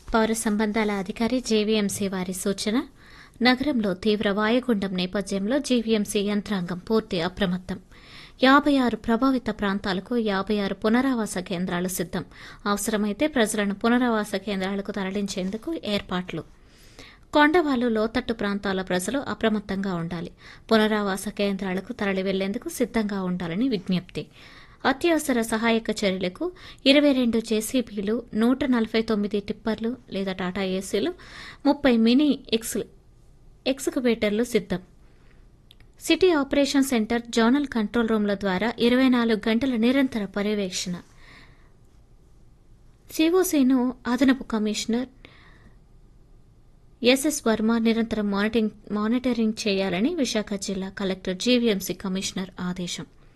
పౌర సంబంధాల అధికారి జేవీఎంసీ వారి సూచన నగరంలో తీవ్ర వాయుగుండం నేపథ్యంలో జీవీఎంసీ యంత్రాంగం పూర్తి అప్రమత్తం యాభై ఆరు ప్రభావిత ప్రాంతాలకు యాభై ఆరు పునరావాస కేంద్రాలు సిద్దం అవసరమైతే ప్రజలను పునరావాస కేంద్రాలకు తరలించేందుకు ఏర్పాట్లు కొండవాళ్లు లోతట్టు ప్రాంతాల ప్రజలు అప్రమత్తంగా ఉండాలి పునరావాస కేంద్రాలకు తరలి వెళ్లేందుకు సిద్దంగా ఉండాలని విజ్ఞప్తి అత్యవసర సహాయక చర్యలకు ఇరవై రెండు జేసీబీలు నూట నలభై తొమ్మిది టిప్పర్లు లేదా టాటా ఏసీలు ముప్పై మినీ ఎక్స్ ఎక్స్కవేటర్లు సిద్దం city operation centre zonal control రూమ్ల ద్వారా ఇరవై నాలుగు గంటల నిరంతర పర్యవేక్షణ సిఓసిను అదనపు కమిషనర్ ఎస్ఎస్ వర్మ నిరంతరం మానిటరింగ్ మానిటరింగ్ చేయాలని విశాఖ జిల్లా కలెక్టర్ జీవీఎంసీ కమిషనర్ ఆదేశం